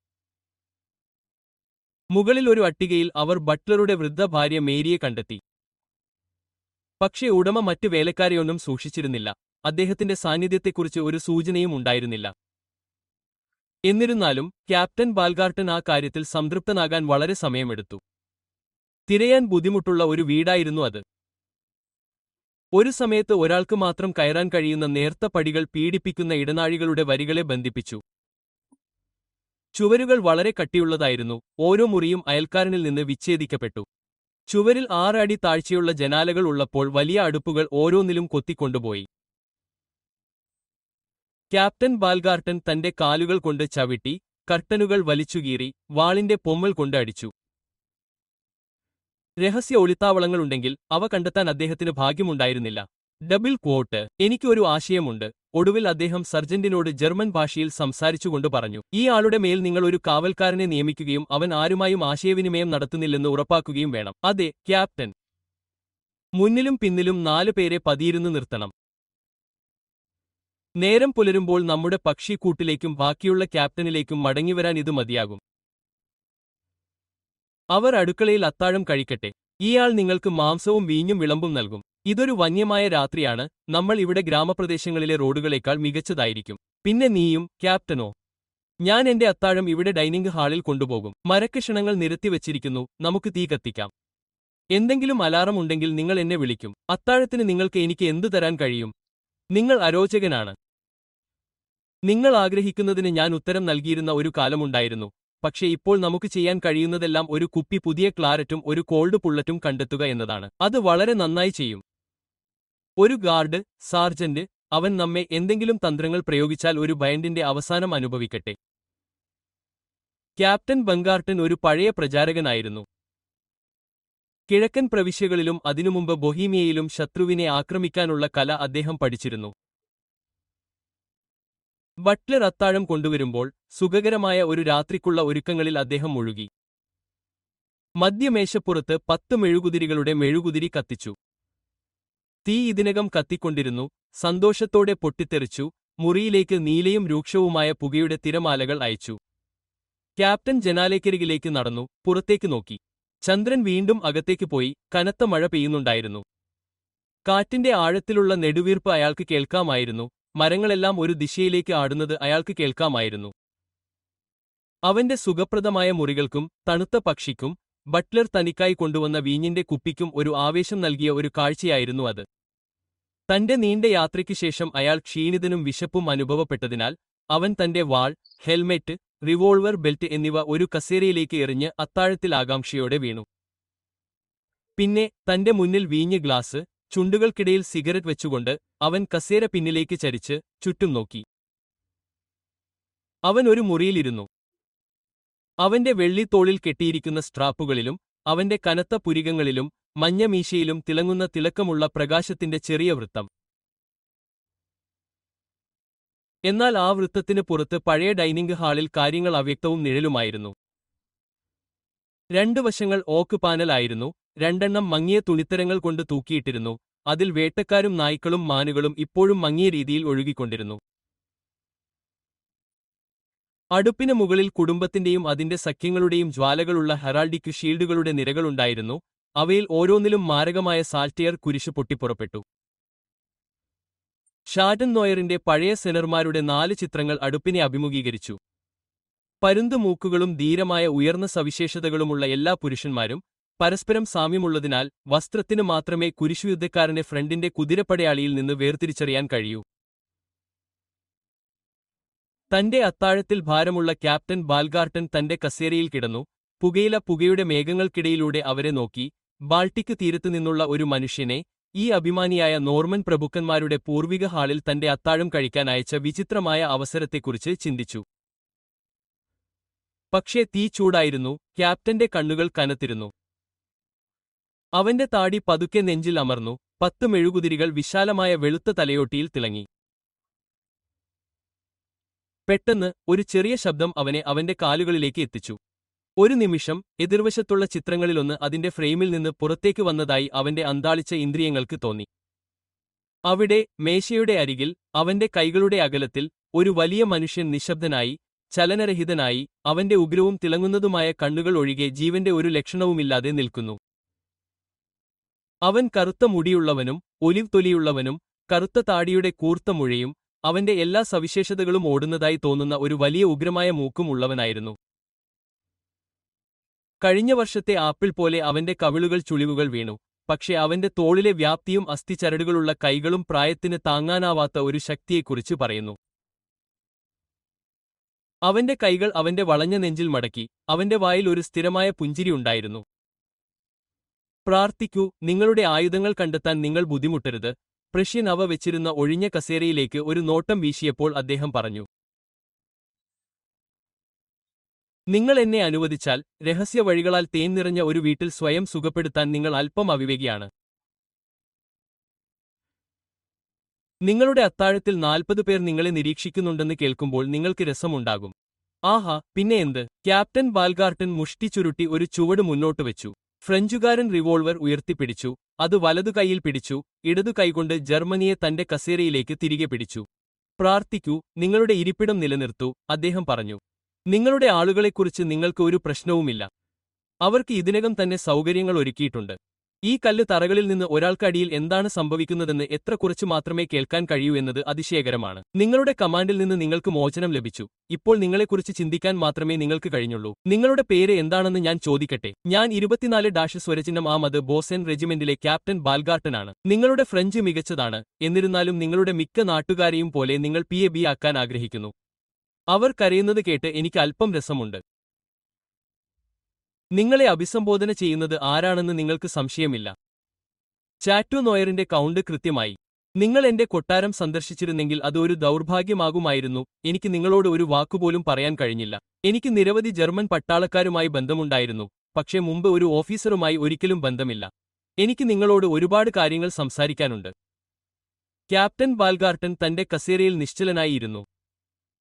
മുകളിൽ ഒരു അട്ടികയിൽ അവർ ബട്ട്ലറുടെ വൃദ്ധ ഭാര്യ മേരിയെ കണ്ടെത്തി പക്ഷേ ഉടമ മറ്റു വേലക്കാരെയൊന്നും സൂക്ഷിച്ചിരുന്നില്ല അദ്ദേഹത്തിന്റെ സാന്നിധ്യത്തെക്കുറിച്ച് ഒരു സൂചനയും ഉണ്ടായിരുന്നില്ല എന്നിരുന്നാലും ക്യാപ്റ്റൻ ബാൽഗാർട്ടൻ ആ കാര്യത്തിൽ സംതൃപ്തനാകാൻ വളരെ സമയമെടുത്തു തിരയാൻ ബുദ്ധിമുട്ടുള്ള ഒരു വീടായിരുന്നു അത് ഒരു സമയത്ത് ഒരാൾക്ക് മാത്രം കയറാൻ കഴിയുന്ന നേർത്ത പടികൾ പീഡിപ്പിക്കുന്ന ഇടനാഴികളുടെ വരികളെ ബന്ധിപ്പിച്ചു ചുവരുകൾ വളരെ കട്ടിയുള്ളതായിരുന്നു ഓരോ മുറിയും അയൽക്കാരനിൽ നിന്ന് വിച്ഛേദിക്കപ്പെട്ടു ചുവരിൽ ആറ് അടി താഴ്ചയുള്ള ജനാലകൾ ഉള്ളപ്പോൾ വലിയ അടുപ്പുകൾ ഓരോന്നിലും കൊത്തിക്കൊണ്ടുപോയി ക്യാപ്റ്റൻ ബാൽഗാർട്ടൻ തന്റെ കാലുകൾ കൊണ്ട് ചവിട്ടി കർട്ടനുകൾ വലിച്ചുകീറി വാളിന്റെ പൊമ്മൽ കൊണ്ട് അടിച്ചു രഹസ്യ ഒളിത്താവളങ്ങളുണ്ടെങ്കിൽ അവ കണ്ടെത്താൻ അദ്ദേഹത്തിന് ഭാഗ്യമുണ്ടായിരുന്നില്ല ഡബിൾ ക്വോട്ട് എനിക്ക് ഒരു ആശയമുണ്ട് ഒടുവിൽ അദ്ദേഹം സർജന്റിനോട് ജർമ്മൻ ഭാഷയിൽ സംസാരിച്ചുകൊണ്ട് പറഞ്ഞു ഈ ആളുടെ മേൽ നിങ്ങൾ ഒരു കാവൽക്കാരനെ നിയമിക്കുകയും അവൻ ആരുമായും ആശയവിനിമയം നടത്തുന്നില്ലെന്ന് ഉറപ്പാക്കുകയും വേണം അതെ ക്യാപ്റ്റൻ മുന്നിലും പിന്നിലും നാലു പേരെ പതിയിരുന്നു നിർത്തണം നേരം പുലരുമ്പോൾ നമ്മുടെ പക്ഷിക്കൂട്ടിലേക്കും ബാക്കിയുള്ള ക്യാപ്റ്റനിലേക്കും മടങ്ങിവരാൻ ഇത് മതിയാകും അവർ അടുക്കളയിൽ അത്താഴം കഴിക്കട്ടെ ഇയാൾ നിങ്ങൾക്ക് മാംസവും വീഞ്ഞും വിളമ്പും നൽകും ഇതൊരു വന്യമായ രാത്രിയാണ് നമ്മൾ ഇവിടെ ഗ്രാമപ്രദേശങ്ങളിലെ റോഡുകളേക്കാൾ മികച്ചതായിരിക്കും പിന്നെ നീയും ക്യാപ്റ്റനോ ഞാൻ എന്റെ അത്താഴം ഇവിടെ ഡൈനിംഗ് ഹാളിൽ കൊണ്ടുപോകും മരക്കഷണങ്ങൾ നിരത്തി വച്ചിരിക്കുന്നു നമുക്ക് തീ കത്തിക്കാം എന്തെങ്കിലും അലാറം ഉണ്ടെങ്കിൽ നിങ്ങൾ എന്നെ വിളിക്കും അത്താഴത്തിന് നിങ്ങൾക്ക് എനിക്ക് എന്തു തരാൻ കഴിയും നിങ്ങൾ അരോചകനാണ് നിങ്ങൾ ആഗ്രഹിക്കുന്നതിന് ഞാൻ ഉത്തരം നൽകിയിരുന്ന ഒരു കാലമുണ്ടായിരുന്നു പക്ഷേ ഇപ്പോൾ നമുക്ക് ചെയ്യാൻ കഴിയുന്നതെല്ലാം ഒരു കുപ്പി പുതിയ ക്ലാരറ്റും ഒരു കോൾഡ് പുള്ളറ്റും കണ്ടെത്തുക എന്നതാണ് അത് വളരെ നന്നായി ചെയ്യും ഒരു ഗാർഡ് സാർജന്റ് അവൻ നമ്മെ എന്തെങ്കിലും തന്ത്രങ്ങൾ പ്രയോഗിച്ചാൽ ഒരു ബയൻഡിന്റെ അവസാനം അനുഭവിക്കട്ടെ ക്യാപ്റ്റൻ ബംഗാർട്ടൻ ഒരു പഴയ പ്രചാരകനായിരുന്നു കിഴക്കൻ പ്രവിശ്യകളിലും അതിനുമുമ്പ് ബൊഹീമിയയിലും ശത്രുവിനെ ആക്രമിക്കാനുള്ള കല അദ്ദേഹം പഠിച്ചിരുന്നു ബട്ട്ലർ അത്താഴം കൊണ്ടുവരുമ്പോൾ സുഖകരമായ ഒരു രാത്രിക്കുള്ള ഒരുക്കങ്ങളിൽ അദ്ദേഹം മുഴുകി മദ്യമേശപ്പുറത്ത് പത്ത് മെഴുകുതിരികളുടെ മെഴുകുതിരി കത്തിച്ചു തീ ഇതിനകം കത്തിക്കൊണ്ടിരുന്നു സന്തോഷത്തോടെ പൊട്ടിത്തെറിച്ചു മുറിയിലേക്ക് നീലയും രൂക്ഷവുമായ പുകയുടെ തിരമാലകൾ അയച്ചു ക്യാപ്റ്റൻ ജനാലേക്കരികിലേക്ക് നടന്നു പുറത്തേക്ക് നോക്കി ചന്ദ്രൻ വീണ്ടും അകത്തേക്ക് പോയി കനത്ത മഴ പെയ്യുന്നുണ്ടായിരുന്നു കാറ്റിന്റെ ആഴത്തിലുള്ള നെടുവീർപ്പ് അയാൾക്ക് കേൾക്കാമായിരുന്നു മരങ്ങളെല്ലാം ഒരു ദിശയിലേക്ക് ആടുന്നത് അയാൾക്ക് കേൾക്കാമായിരുന്നു അവന്റെ സുഖപ്രദമായ മുറികൾക്കും തണുത്ത പക്ഷിക്കും ബട്ട്ലർ തനിക്കായി കൊണ്ടുവന്ന വീഞ്ഞിന്റെ കുപ്പിക്കും ഒരു ആവേശം നൽകിയ ഒരു കാഴ്ചയായിരുന്നു അത് തന്റെ നീണ്ട യാത്രയ്ക്ക് ശേഷം അയാൾ ക്ഷീണിതനും വിശപ്പും അനുഭവപ്പെട്ടതിനാൽ അവൻ തന്റെ വാൾ ഹെൽമെറ്റ് റിവോൾവർ ബെൽറ്റ് എന്നിവ ഒരു കസേരയിലേക്ക് എറിഞ്ഞ് അത്താഴത്തിൽ ആകാംക്ഷയോടെ വീണു പിന്നെ തന്റെ മുന്നിൽ വീഞ്ഞ് ഗ്ലാസ് ചുണ്ടുകൾക്കിടയിൽ സിഗരറ്റ് വെച്ചുകൊണ്ട് അവൻ കസേര പിന്നിലേക്ക് ചരിച്ച് ചുറ്റും നോക്കി അവൻ ഒരു മുറിയിലിരുന്നു അവന്റെ വെള്ളിത്തോളിൽ കെട്ടിയിരിക്കുന്ന സ്ട്രാപ്പുകളിലും അവന്റെ കനത്ത പുരികങ്ങളിലും മഞ്ഞമീശയിലും തിളങ്ങുന്ന തിളക്കമുള്ള പ്രകാശത്തിന്റെ ചെറിയ വൃത്തം എന്നാൽ ആ വൃത്തത്തിന് പുറത്ത് പഴയ ഡൈനിംഗ് ഹാളിൽ കാര്യങ്ങൾ അവ്യക്തവും നിഴലുമായിരുന്നു രണ്ടു വശങ്ങൾ ഓക്ക് പാനലായിരുന്നു രണ്ടെണ്ണം മങ്ങിയ തുണിത്തരങ്ങൾ കൊണ്ട് തൂക്കിയിട്ടിരുന്നു അതിൽ വേട്ടക്കാരും നായ്ക്കളും മാനുകളും ഇപ്പോഴും മങ്ങിയ രീതിയിൽ ഒഴുകിക്കൊണ്ടിരുന്നു അടുപ്പിന് മുകളിൽ കുടുംബത്തിന്റെയും അതിന്റെ സഖ്യങ്ങളുടെയും ജ്വാലകളുള്ള ഹെറാൾഡിക് ഷീൽഡുകളുടെ നിരകളുണ്ടായിരുന്നു അവയിൽ ഓരോന്നിലും മാരകമായ സാൽട്ടിയർ കുരിശു പൊട്ടിപ്പുറപ്പെട്ടു ഷാറ്റൻ നോയറിന്റെ പഴയ സെനർമാരുടെ നാല് ചിത്രങ്ങൾ അടുപ്പിനെ അഭിമുഖീകരിച്ചു പരുന്തു മൂക്കുകളും ധീരമായ ഉയർന്ന സവിശേഷതകളുമുള്ള എല്ലാ പുരുഷന്മാരും പരസ്പരം സാമ്യമുള്ളതിനാൽ വസ്ത്രത്തിന് മാത്രമേ കുരിശുയുദ്ധക്കാരനെ ഫ്രണ്ടിന്റെ കുതിരപ്പടയാളിയിൽ നിന്ന് വേർതിരിച്ചറിയാൻ കഴിയൂ തന്റെ അത്താഴത്തിൽ ഭാരമുള്ള ക്യാപ്റ്റൻ ബാൽഗാർട്ടൻ തന്റെ കസേരയിൽ കിടന്നു പുകയില പുകയുടെ മേഘങ്ങൾക്കിടയിലൂടെ അവരെ നോക്കി ബാൾട്ടിക് തീരത്തു നിന്നുള്ള ഒരു മനുഷ്യനെ ഈ അഭിമാനിയായ നോർമൻ പ്രഭുക്കന്മാരുടെ പൂർവിക ഹാളിൽ തന്റെ അത്താഴം കഴിക്കാൻ അയച്ച വിചിത്രമായ അവസരത്തെക്കുറിച്ച് ചിന്തിച്ചു പക്ഷേ തീ ചൂടായിരുന്നു ക്യാപ്റ്റന്റെ കണ്ണുകൾ കനത്തിരുന്നു അവന്റെ താടി പതുക്കെ നെഞ്ചിൽ അമർന്നു പത്ത് മെഴുകുതിരികൾ വിശാലമായ വെളുത്ത തലയോട്ടിയിൽ തിളങ്ങി പെട്ടെന്ന് ഒരു ചെറിയ ശബ്ദം അവനെ അവന്റെ കാലുകളിലേക്ക് എത്തിച്ചു ഒരു നിമിഷം എതിർവശത്തുള്ള ചിത്രങ്ങളിലൊന്ന് അതിന്റെ ഫ്രെയിമിൽ നിന്ന് പുറത്തേക്ക് വന്നതായി അവന്റെ അന്താളിച്ച ഇന്ദ്രിയങ്ങൾക്ക് തോന്നി അവിടെ മേശയുടെ അരികിൽ അവന്റെ കൈകളുടെ അകലത്തിൽ ഒരു വലിയ മനുഷ്യൻ നിശബ്ദനായി ചലനരഹിതനായി അവന്റെ ഉഗ്രവും തിളങ്ങുന്നതുമായ കണ്ണുകൾ ഒഴികെ ജീവന്റെ ഒരു ലക്ഷണവുമില്ലാതെ നിൽക്കുന്നു അവൻ കറുത്ത മുടിയുള്ളവനും ഒലിവ് തൊലിയുള്ളവനും കറുത്ത താടിയുടെ കൂർത്ത മുഴയും അവന്റെ എല്ലാ സവിശേഷതകളും ഓടുന്നതായി തോന്നുന്ന ഒരു വലിയ ഉഗ്രമായ മൂക്കും ഉള്ളവനായിരുന്നു കഴിഞ്ഞ വർഷത്തെ ആപ്പിൾ പോലെ അവന്റെ കവിളുകൾ ചുളിവുകൾ വീണു പക്ഷെ അവന്റെ തോളിലെ വ്യാപ്തിയും അസ്ഥിചരടുകളുള്ള കൈകളും പ്രായത്തിന് താങ്ങാനാവാത്ത ഒരു ശക്തിയെക്കുറിച്ച് പറയുന്നു അവന്റെ കൈകൾ അവന്റെ വളഞ്ഞ നെഞ്ചിൽ മടക്കി അവന്റെ വായിൽ ഒരു സ്ഥിരമായ പുഞ്ചിരി ഉണ്ടായിരുന്നു പ്രാർത്ഥിക്കൂ നിങ്ങളുടെ ആയുധങ്ങൾ കണ്ടെത്താൻ നിങ്ങൾ ബുദ്ധിമുട്ടരുത് പ്രഷ്യൻ അവ വെച്ചിരുന്ന ഒഴിഞ്ഞ കസേരയിലേക്ക് ഒരു നോട്ടം വീശിയപ്പോൾ അദ്ദേഹം പറഞ്ഞു നിങ്ങൾ എന്നെ അനുവദിച്ചാൽ രഹസ്യ വഴികളാൽ തേൻ നിറഞ്ഞ ഒരു വീട്ടിൽ സ്വയം സുഖപ്പെടുത്താൻ നിങ്ങൾ അല്പം അവിവേകിയാണ് നിങ്ങളുടെ അത്താഴത്തിൽ നാൽപ്പത് പേർ നിങ്ങളെ നിരീക്ഷിക്കുന്നുണ്ടെന്ന് കേൾക്കുമ്പോൾ നിങ്ങൾക്ക് രസമുണ്ടാകും ആഹാ പിന്നെ എന്ത് ക്യാപ്റ്റൻ ബാൽഗാർട്ടൻ മുഷ്ടി ചുരുട്ടി ഒരു ചുവട് മുന്നോട്ട് വെച്ചു ഫ്രഞ്ചുകാരൻ റിവോൾവർ ഉയർത്തിപ്പിടിച്ചു അത് വലതു കൈയിൽ പിടിച്ചു ഇടതു കൈകൊണ്ട് ജർമ്മനിയെ തന്റെ കസേരയിലേക്ക് തിരികെ പിടിച്ചു പ്രാർത്ഥിക്കൂ നിങ്ങളുടെ ഇരിപ്പിടം നിലനിർത്തൂ അദ്ദേഹം പറഞ്ഞു നിങ്ങളുടെ ആളുകളെക്കുറിച്ച് നിങ്ങൾക്ക് ഒരു പ്രശ്നവുമില്ല അവർക്ക് ഇതിനകം തന്നെ സൗകര്യങ്ങൾ ഒരുക്കിയിട്ടുണ്ട് ഈ കല്ല് തറകളിൽ നിന്ന് ഒരാൾക്കടിയിൽ എന്താണ് സംഭവിക്കുന്നതെന്ന് എത്ര കുറച്ച് മാത്രമേ കേൾക്കാൻ കഴിയൂ എന്നത് അതിശയകരമാണ് നിങ്ങളുടെ കമാൻഡിൽ നിന്ന് നിങ്ങൾക്ക് മോചനം ലഭിച്ചു ഇപ്പോൾ നിങ്ങളെക്കുറിച്ച് ചിന്തിക്കാൻ മാത്രമേ നിങ്ങൾക്ക് കഴിഞ്ഞുള്ളൂ നിങ്ങളുടെ പേര് എന്താണെന്ന് ഞാൻ ചോദിക്കട്ടെ ഞാൻ ഇരുപത്തിനാല് ഡാഷ് സ്വരചിഹ്നം ആമത് ബോസൻ റെജിമെന്റിലെ ക്യാപ്റ്റൻ ബാൽഗാർട്ടനാണ് നിങ്ങളുടെ ഫ്രഞ്ച് മികച്ചതാണ് എന്നിരുന്നാലും നിങ്ങളുടെ മിക്ക നാട്ടുകാരെയും പോലെ നിങ്ങൾ പി എ ബി ആക്കാൻ ആഗ്രഹിക്കുന്നു അവർ കരയുന്നത് കേട്ട് എനിക്ക് അല്പം രസമുണ്ട് നിങ്ങളെ അഭിസംബോധന ചെയ്യുന്നത് ആരാണെന്ന് നിങ്ങൾക്ക് സംശയമില്ല ചാറ്റു നോയറിന്റെ കൗണ്ട് കൃത്യമായി നിങ്ങൾ എന്റെ കൊട്ടാരം സന്ദർശിച്ചിരുന്നെങ്കിൽ അത് ഒരു ദൗർഭാഗ്യമാകുമായിരുന്നു എനിക്ക് നിങ്ങളോട് ഒരു വാക്കുപോലും പറയാൻ കഴിഞ്ഞില്ല എനിക്ക് നിരവധി ജർമ്മൻ പട്ടാളക്കാരുമായി ബന്ധമുണ്ടായിരുന്നു പക്ഷേ മുമ്പ് ഒരു ഓഫീസറുമായി ഒരിക്കലും ബന്ധമില്ല എനിക്ക് നിങ്ങളോട് ഒരുപാട് കാര്യങ്ങൾ സംസാരിക്കാനുണ്ട് ക്യാപ്റ്റൻ ബാൽഗാർട്ടൻ തന്റെ കസേരയിൽ നിശ്ചലനായി ഇരുന്നു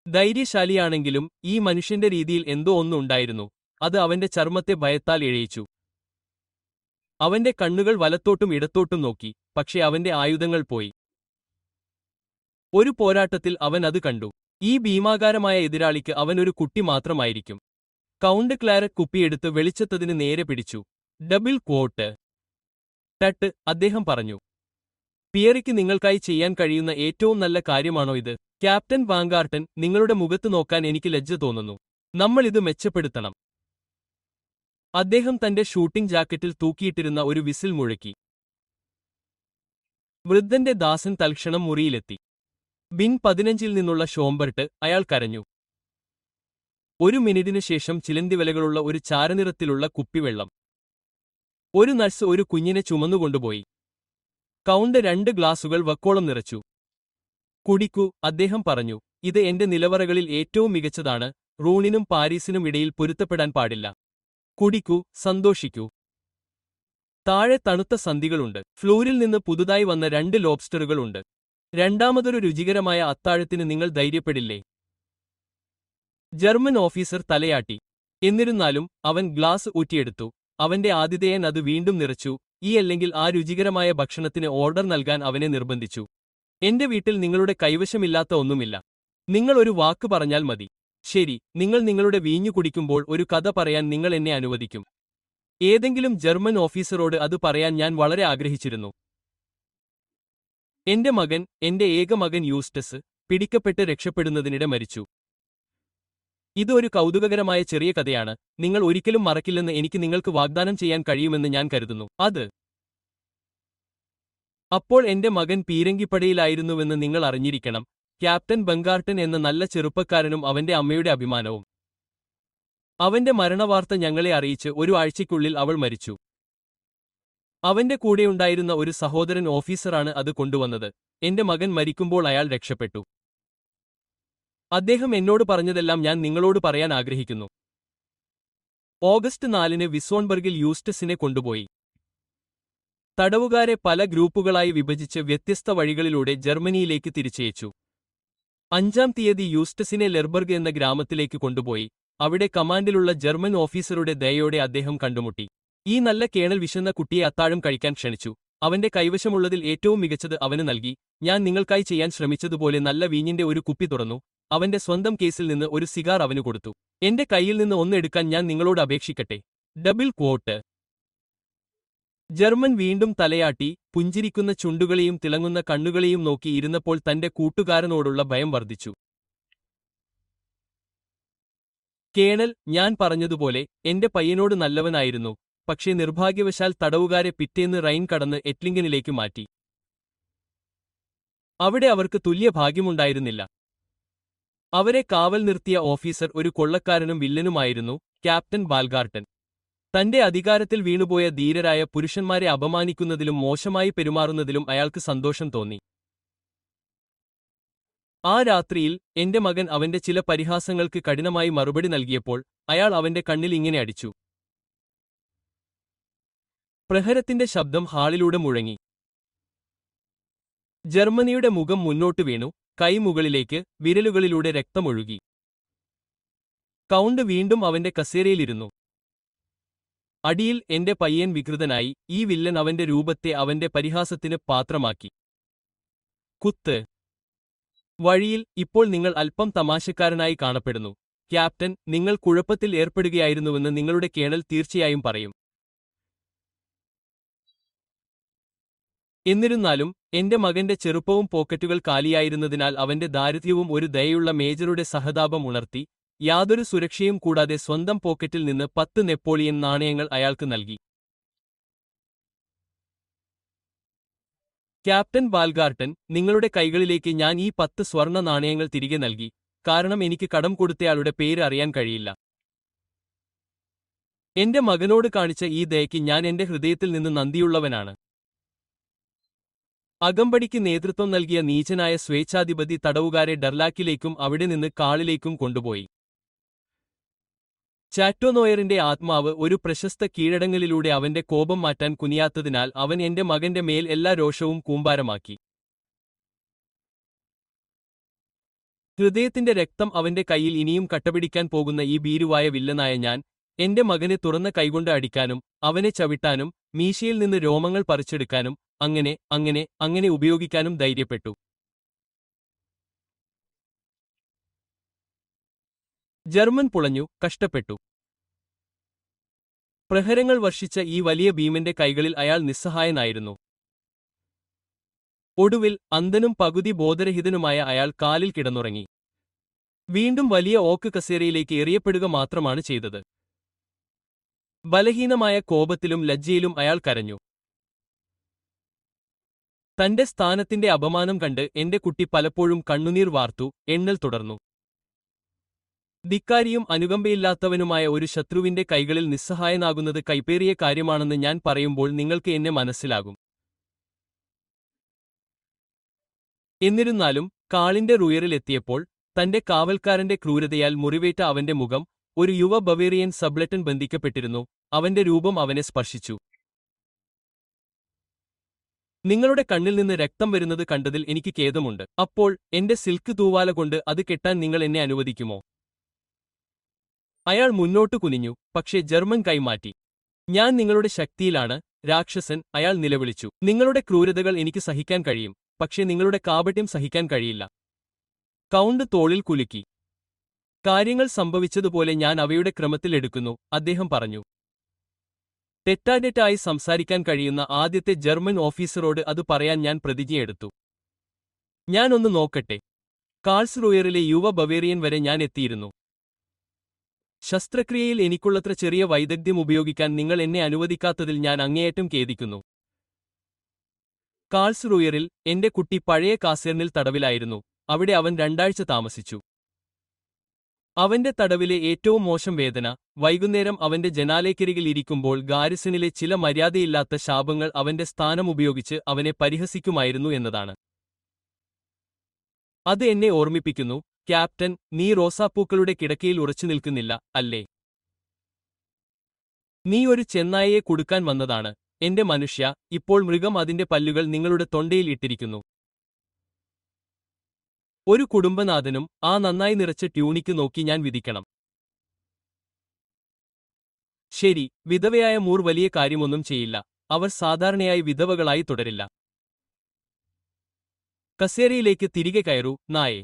ധൈര്യശാലിയാണെങ്കിലും ഈ മനുഷ്യന്റെ രീതിയിൽ എന്തോ ഒന്നുണ്ടായിരുന്നു അത് അവന്റെ ചർമ്മത്തെ ഭയത്താൽ ഇഴയിച്ചു അവന്റെ കണ്ണുകൾ വലത്തോട്ടും ഇടത്തോട്ടും നോക്കി പക്ഷെ അവന്റെ ആയുധങ്ങൾ പോയി ഒരു പോരാട്ടത്തിൽ അവൻ അത് കണ്ടു ഈ ഭീമാകാരമായ എതിരാളിക്ക് അവൻ ഒരു കുട്ടി മാത്രമായിരിക്കും കൗണ്ട് ക്ലാരറ്റ് കുപ്പിയെടുത്ത് വെളിച്ചത്തതിന് നേരെ പിടിച്ചു ഡബിൾ ക്വോട്ട് ടട്ട് അദ്ദേഹം പറഞ്ഞു പിയറിക്ക് നിങ്ങൾക്കായി ചെയ്യാൻ കഴിയുന്ന ഏറ്റവും നല്ല കാര്യമാണോ ഇത് ക്യാപ്റ്റൻ വാങ്കാർട്ടൻ നിങ്ങളുടെ മുഖത്ത് നോക്കാൻ എനിക്ക് ലജ്ജ തോന്നുന്നു നമ്മൾ ഇത് മെച്ചപ്പെടുത്തണം അദ്ദേഹം തന്റെ ഷൂട്ടിംഗ് ജാക്കറ്റിൽ തൂക്കിയിട്ടിരുന്ന ഒരു വിസിൽ മുഴക്കി വൃദ്ധന്റെ ദാസൻ തൽക്ഷണം മുറിയിലെത്തി ബിൻ പതിനഞ്ചിൽ നിന്നുള്ള ഷോംബർട്ട് അയാൾ കരഞ്ഞു ഒരു മിനിറ്റിനു ശേഷം ചിലന്തിവലകളുള്ള ഒരു ചാരനിറത്തിലുള്ള കുപ്പിവെള്ളം ഒരു നഴ്സ് ഒരു കുഞ്ഞിനെ ചുമന്നുകൊണ്ടുപോയി കൗണ്ട് രണ്ട് ഗ്ലാസുകൾ വക്കോളം നിറച്ചു കുടിക്കൂ അദ്ദേഹം പറഞ്ഞു ഇത് എന്റെ നിലവറകളിൽ ഏറ്റവും മികച്ചതാണ് റൂണിനും പാരീസിനും ഇടയിൽ പൊരുത്തപ്പെടാൻ പാടില്ല കുടിക്കൂ സന്തോഷിക്കൂ താഴെ തണുത്ത സന്ധികളുണ്ട് ഫ്ലോറിൽ നിന്ന് പുതുതായി വന്ന രണ്ട് ലോബ്സ്റ്ററുകളുണ്ട് രണ്ടാമതൊരു രുചികരമായ അത്താഴത്തിന് നിങ്ങൾ ധൈര്യപ്പെടില്ലേ ജർമ്മൻ ഓഫീസർ തലയാട്ടി എന്നിരുന്നാലും അവൻ ഗ്ലാസ് ഊറ്റിയെടുത്തു അവന്റെ ആതിഥേയൻ അത് വീണ്ടും നിറച്ചു ഈ അല്ലെങ്കിൽ ആ രുചികരമായ ഭക്ഷണത്തിന് ഓർഡർ നൽകാൻ അവനെ നിർബന്ധിച്ചു എന്റെ വീട്ടിൽ നിങ്ങളുടെ കൈവശമില്ലാത്ത ഒന്നുമില്ല നിങ്ങൾ ഒരു വാക്ക് പറഞ്ഞാൽ മതി ശരി നിങ്ങൾ നിങ്ങളുടെ വീഞ്ഞു കുടിക്കുമ്പോൾ ഒരു കഥ പറയാൻ നിങ്ങൾ എന്നെ അനുവദിക്കും ഏതെങ്കിലും ജർമ്മൻ ഓഫീസറോട് അത് പറയാൻ ഞാൻ വളരെ ആഗ്രഹിച്ചിരുന്നു എന്റെ മകൻ എന്റെ ഏക മകൻ യൂസ്റ്റസ് പിടിക്കപ്പെട്ട് രക്ഷപ്പെടുന്നതിനിടെ മരിച്ചു ഇത് ഒരു കൗതുകകരമായ ചെറിയ കഥയാണ് നിങ്ങൾ ഒരിക്കലും മറക്കില്ലെന്ന് എനിക്ക് നിങ്ങൾക്ക് വാഗ്ദാനം ചെയ്യാൻ കഴിയുമെന്ന് ഞാൻ കരുതുന്നു അത് അപ്പോൾ എന്റെ മകൻ പീരങ്കിപ്പടയിലായിരുന്നുവെന്ന് നിങ്ങൾ അറിഞ്ഞിരിക്കണം ക്യാപ്റ്റൻ ബംഗാർട്ടൻ എന്ന നല്ല ചെറുപ്പക്കാരനും അവന്റെ അമ്മയുടെ അഭിമാനവും അവന്റെ മരണവാർത്ത ഞങ്ങളെ അറിയിച്ച് ഒരു ആഴ്ചയ്ക്കുള്ളിൽ അവൾ മരിച്ചു അവന്റെ കൂടെയുണ്ടായിരുന്ന ഒരു സഹോദരൻ ഓഫീസറാണ് അത് കൊണ്ടുവന്നത് എന്റെ മകൻ മരിക്കുമ്പോൾ അയാൾ രക്ഷപ്പെട്ടു അദ്ദേഹം എന്നോട് പറഞ്ഞതെല്ലാം ഞാൻ നിങ്ങളോട് പറയാൻ ആഗ്രഹിക്കുന്നു ഓഗസ്റ്റ് നാലിന് വിസോൺബർഗിൽ യൂസ്റ്റസിനെ കൊണ്ടുപോയി തടവുകാരെ പല ഗ്രൂപ്പുകളായി വിഭജിച്ച് വ്യത്യസ്ത വഴികളിലൂടെ ജർമ്മനിയിലേക്ക് തിരിച്ചയച്ചു അഞ്ചാം തീയതി യൂസ്റ്റസിനെ ലെർബർഗ് എന്ന ഗ്രാമത്തിലേക്ക് കൊണ്ടുപോയി അവിടെ കമാൻഡിലുള്ള ജർമ്മൻ ഓഫീസറുടെ ദയോടെ അദ്ദേഹം കണ്ടുമുട്ടി ഈ നല്ല കേണൽ വിശന്ന കുട്ടിയെ അത്താഴം കഴിക്കാൻ ക്ഷണിച്ചു അവന്റെ കൈവശമുള്ളതിൽ ഏറ്റവും മികച്ചത് അവന് നൽകി ഞാൻ നിങ്ങൾക്കായി ചെയ്യാൻ ശ്രമിച്ചതുപോലെ നല്ല വീഞ്ഞിന്റെ ഒരു കുപ്പി തുറന്നു അവന്റെ സ്വന്തം കേസിൽ നിന്ന് ഒരു സിഗാർ അവന് കൊടുത്തു എന്റെ കയ്യിൽ നിന്ന് ഒന്നെടുക്കാൻ ഞാൻ നിങ്ങളോട് അപേക്ഷിക്കട്ടെ ഡബിൾ ക്വോട്ട് ജർമ്മൻ വീണ്ടും തലയാട്ടി പുഞ്ചിരിക്കുന്ന ചുണ്ടുകളെയും തിളങ്ങുന്ന കണ്ണുകളെയും നോക്കി ഇരുന്നപ്പോൾ തന്റെ കൂട്ടുകാരനോടുള്ള ഭയം വർദ്ധിച്ചു കേണൽ ഞാൻ പറഞ്ഞതുപോലെ എന്റെ പയ്യനോട് നല്ലവനായിരുന്നു പക്ഷേ നിർഭാഗ്യവശാൽ തടവുകാരെ പിറ്റേന്ന് റൈൻ കടന്ന് എറ്റ്ലിംഗനിലേക്ക് മാറ്റി അവിടെ അവർക്ക് തുല്യ ഭാഗ്യമുണ്ടായിരുന്നില്ല അവരെ കാവൽ നിർത്തിയ ഓഫീസർ ഒരു കൊള്ളക്കാരനും വില്ലനുമായിരുന്നു ക്യാപ്റ്റൻ ബാൽഗാർട്ടൻ തന്റെ അധികാരത്തിൽ വീണുപോയ ധീരരായ പുരുഷന്മാരെ അപമാനിക്കുന്നതിലും മോശമായി പെരുമാറുന്നതിലും അയാൾക്ക് സന്തോഷം തോന്നി ആ രാത്രിയിൽ എന്റെ മകൻ അവന്റെ ചില പരിഹാസങ്ങൾക്ക് കഠിനമായി മറുപടി നൽകിയപ്പോൾ അയാൾ അവന്റെ കണ്ണിൽ ഇങ്ങനെ അടിച്ചു പ്രഹരത്തിന്റെ ശബ്ദം ഹാളിലൂടെ മുഴങ്ങി ജർമ്മനിയുടെ മുഖം മുന്നോട്ട് വീണു കൈ മുകളിലേക്ക് വിരലുകളിലൂടെ രക്തമൊഴുകി കൗണ്ട് വീണ്ടും അവന്റെ കസേരയിലിരുന്നു അടിയിൽ എന്റെ പയ്യൻ വികൃതനായി ഈ വില്ലൻ അവന്റെ രൂപത്തെ അവന്റെ പരിഹാസത്തിന് പാത്രമാക്കി കുത്ത് വഴിയിൽ ഇപ്പോൾ നിങ്ങൾ അല്പം തമാശക്കാരനായി കാണപ്പെടുന്നു ക്യാപ്റ്റൻ നിങ്ങൾ കുഴപ്പത്തിൽ ഏർപ്പെടുകയായിരുന്നുവെന്ന് നിങ്ങളുടെ കേണൽ തീർച്ചയായും പറയും എന്നിരുന്നാലും എന്റെ മകന്റെ ചെറുപ്പവും പോക്കറ്റുകൾ കാലിയായിരുന്നതിനാൽ അവന്റെ ദാരിദ്ര്യവും ഒരു ദയയുള്ള മേജറുടെ സഹതാപം ഉണർത്തി യാതൊരു സുരക്ഷയും കൂടാതെ സ്വന്തം പോക്കറ്റിൽ നിന്ന് പത്ത് നെപ്പോളിയൻ നാണയങ്ങൾ അയാൾക്ക് നൽകി ക്യാപ്റ്റൻ ബാൽഗാർട്ടൻ നിങ്ങളുടെ കൈകളിലേക്ക് ഞാൻ ഈ പത്ത് സ്വർണ്ണ നാണയങ്ങൾ തിരികെ നൽകി കാരണം എനിക്ക് കടം കൊടുത്തയാളുടെ പേര് അറിയാൻ കഴിയില്ല എന്റെ മകനോട് കാണിച്ച ഈ ദയയ്ക്ക് ഞാൻ എന്റെ ഹൃദയത്തിൽ നിന്ന് നന്ദിയുള്ളവനാണ് അകമ്പടിക്ക് നേതൃത്വം നൽകിയ നീചനായ സ്വേച്ഛാധിപതി തടവുകാരെ ഡർലാക്കിലേക്കും അവിടെ നിന്ന് കാളിലേക്കും കൊണ്ടുപോയി ചാറ്റോനോയറിന്റെ ആത്മാവ് ഒരു പ്രശസ്ത കീഴടങ്ങലിലൂടെ അവന്റെ കോപം മാറ്റാൻ കുനിയാത്തതിനാൽ അവൻ എന്റെ മകന്റെ മേൽ എല്ലാ രോഷവും കൂമ്പാരമാക്കി ഹൃദയത്തിന്റെ രക്തം അവന്റെ കയ്യിൽ ഇനിയും കട്ടപിടിക്കാൻ പോകുന്ന ഈ ഭീരുവായ വില്ലനായ ഞാൻ എന്റെ മകനെ തുറന്ന കൈകൊണ്ട് അടിക്കാനും അവനെ ചവിട്ടാനും മീശയിൽ നിന്ന് രോമങ്ങൾ പറിച്ചെടുക്കാനും അങ്ങനെ അങ്ങനെ അങ്ങനെ ഉപയോഗിക്കാനും ധൈര്യപ്പെട്ടു ജർമ്മൻ പുളഞ്ഞു കഷ്ടപ്പെട്ടു പ്രഹരങ്ങൾ വർഷിച്ച ഈ വലിയ ഭീമന്റെ കൈകളിൽ അയാൾ നിസ്സഹായനായിരുന്നു ഒടുവിൽ അന്ധനും പകുതി ബോധരഹിതനുമായ അയാൾ കാലിൽ കിടന്നുറങ്ങി വീണ്ടും വലിയ ഓക്ക് കസേരയിലേക്ക് എറിയപ്പെടുക മാത്രമാണ് ചെയ്തത് ബലഹീനമായ കോപത്തിലും ലജ്ജയിലും അയാൾ കരഞ്ഞു തന്റെ സ്ഥാനത്തിന്റെ അപമാനം കണ്ട് എന്റെ കുട്ടി പലപ്പോഴും കണ്ണുനീർ വാർത്തു എണ്ണൽ തുടർന്നു ധിക്കാരിയും അനുകമ്പയില്ലാത്തവനുമായ ഒരു ശത്രുവിന്റെ കൈകളിൽ നിസ്സഹായനാകുന്നത് കൈപ്പേറിയ കാര്യമാണെന്ന് ഞാൻ പറയുമ്പോൾ നിങ്ങൾക്ക് എന്നെ മനസ്സിലാകും എന്നിരുന്നാലും കാളിന്റെ റുയറിലെത്തിയപ്പോൾ തന്റെ കാവൽക്കാരന്റെ ക്രൂരതയാൽ മുറിവേറ്റ അവന്റെ മുഖം ഒരു യുവ ബവേറിയൻ സബ്ലറ്റൻ ബന്ധിക്കപ്പെട്ടിരുന്നു അവന്റെ രൂപം അവനെ സ്പർശിച്ചു നിങ്ങളുടെ കണ്ണിൽ നിന്ന് രക്തം വരുന്നത് കണ്ടതിൽ എനിക്ക് ഖേദമുണ്ട് അപ്പോൾ എന്റെ സിൽക്ക് തൂവാല കൊണ്ട് അത് കെട്ടാൻ നിങ്ങൾ എന്നെ അനുവദിക്കുമോ അയാൾ മുന്നോട്ടു കുനിഞ്ഞു പക്ഷേ ജർമ്മൻ കൈമാറ്റി ഞാൻ നിങ്ങളുടെ ശക്തിയിലാണ് രാക്ഷസൻ അയാൾ നിലവിളിച്ചു നിങ്ങളുടെ ക്രൂരതകൾ എനിക്ക് സഹിക്കാൻ കഴിയും പക്ഷേ നിങ്ങളുടെ കാപട്യം സഹിക്കാൻ കഴിയില്ല കൗണ്ട് തോളിൽ കുലുക്കി കാര്യങ്ങൾ സംഭവിച്ചതുപോലെ ഞാൻ അവയുടെ ക്രമത്തിൽ എടുക്കുന്നു അദ്ദേഹം പറഞ്ഞു തെറ്റാറ്റെറ്റായി സംസാരിക്കാൻ കഴിയുന്ന ആദ്യത്തെ ജർമ്മൻ ഓഫീസറോട് അത് പറയാൻ ഞാൻ പ്രതിജ്ഞയെടുത്തു ഞാനൊന്ന് നോക്കട്ടെ കാൾസ് റോയറിലെ യുവ ബവേറിയൻ വരെ ഞാൻ എത്തിയിരുന്നു ശസ്ത്രക്രിയയിൽ എനിക്കുള്ളത്ര ചെറിയ വൈദഗ്ധ്യം ഉപയോഗിക്കാൻ നിങ്ങൾ എന്നെ അനുവദിക്കാത്തതിൽ ഞാൻ അങ്ങേയറ്റം ഖേദിക്കുന്നു കാൾസ് റൂയറിൽ എന്റെ കുട്ടി പഴയ കാസേർണിൽ തടവിലായിരുന്നു അവിടെ അവൻ രണ്ടാഴ്ച താമസിച്ചു അവന്റെ തടവിലെ ഏറ്റവും മോശം വേദന വൈകുന്നേരം അവന്റെ ജനാലയ്ക്കരികിൽ ഇരിക്കുമ്പോൾ ഗാരിസണിലെ ചില മര്യാദയില്ലാത്ത ശാപങ്ങൾ അവന്റെ സ്ഥാനമുപയോഗിച്ച് അവനെ പരിഹസിക്കുമായിരുന്നു എന്നതാണ് അത് എന്നെ ഓർമ്മിപ്പിക്കുന്നു ക്യാപ്റ്റൻ നീ റോസാപ്പൂക്കളുടെ കിടക്കയിൽ ഉറച്ചു നിൽക്കുന്നില്ല അല്ലേ നീ ഒരു ചെന്നായയെ കൊടുക്കാൻ വന്നതാണ് എന്റെ മനുഷ്യ ഇപ്പോൾ മൃഗം അതിന്റെ പല്ലുകൾ നിങ്ങളുടെ തൊണ്ടയിൽ ഇട്ടിരിക്കുന്നു ഒരു കുടുംബനാഥനും ആ നന്നായി നിറച്ച ട്യൂണിക്ക് നോക്കി ഞാൻ വിധിക്കണം ശരി വിധവയായ മൂർ വലിയ കാര്യമൊന്നും ചെയ്യില്ല അവർ സാധാരണയായി വിധവകളായി തുടരില്ല കസേരയിലേക്ക് തിരികെ കയറൂ നായേ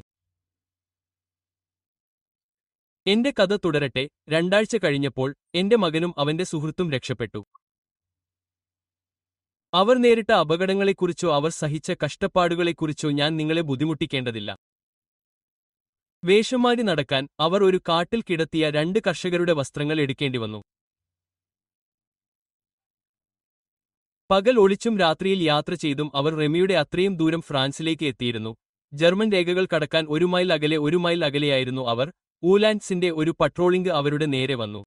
എന്റെ കഥ തുടരട്ടെ രണ്ടാഴ്ച കഴിഞ്ഞപ്പോൾ എന്റെ മകനും അവന്റെ സുഹൃത്തും രക്ഷപ്പെട്ടു അവർ നേരിട്ട അപകടങ്ങളെക്കുറിച്ചോ അവർ സഹിച്ച കഷ്ടപ്പാടുകളെക്കുറിച്ചോ ഞാൻ നിങ്ങളെ ബുദ്ധിമുട്ടിക്കേണ്ടതില്ല വേഷമാരി നടക്കാൻ അവർ ഒരു കാട്ടിൽ കിടത്തിയ രണ്ട് കർഷകരുടെ വസ്ത്രങ്ങൾ എടുക്കേണ്ടി വന്നു പകൽ ഒളിച്ചും രാത്രിയിൽ യാത്ര ചെയ്തും അവർ റെമിയുടെ അത്രയും ദൂരം ഫ്രാൻസിലേക്ക് എത്തിയിരുന്നു ജർമ്മൻ രേഖകൾ കടക്കാൻ ഒരു മൈൽ അകലെ ഒരു മൈൽ അകലെയായിരുന്നു അവർ ഊലാൻഡ്സിന്റെ ഒരു പട്രോളിംഗ് അവരുടെ നേരെ വന്നു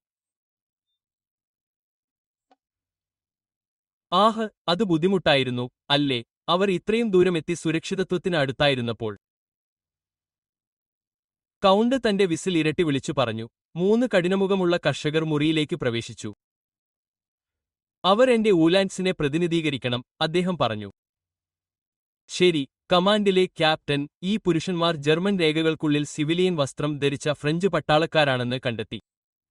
ആഹ് അത് ബുദ്ധിമുട്ടായിരുന്നു അല്ലേ അവർ ഇത്രയും ദൂരം എത്തി സുരക്ഷിതത്വത്തിന് അടുത്തായിരുന്നപ്പോൾ കൗണ്ട് തന്റെ വിസിൽ ഇരട്ടി വിളിച്ചു പറഞ്ഞു മൂന്ന് കഠിനമുഖമുള്ള കർഷകർ മുറിയിലേക്ക് പ്രവേശിച്ചു അവർ എന്റെ ഊലാൻഡ്സിനെ പ്രതിനിധീകരിക്കണം അദ്ദേഹം പറഞ്ഞു ശരി കമാൻഡിലെ ക്യാപ്റ്റൻ ഈ പുരുഷന്മാർ ജർമ്മൻ രേഖകൾക്കുള്ളിൽ സിവിലിയൻ വസ്ത്രം ധരിച്ച ഫ്രഞ്ച് പട്ടാളക്കാരാണെന്ന് കണ്ടെത്തി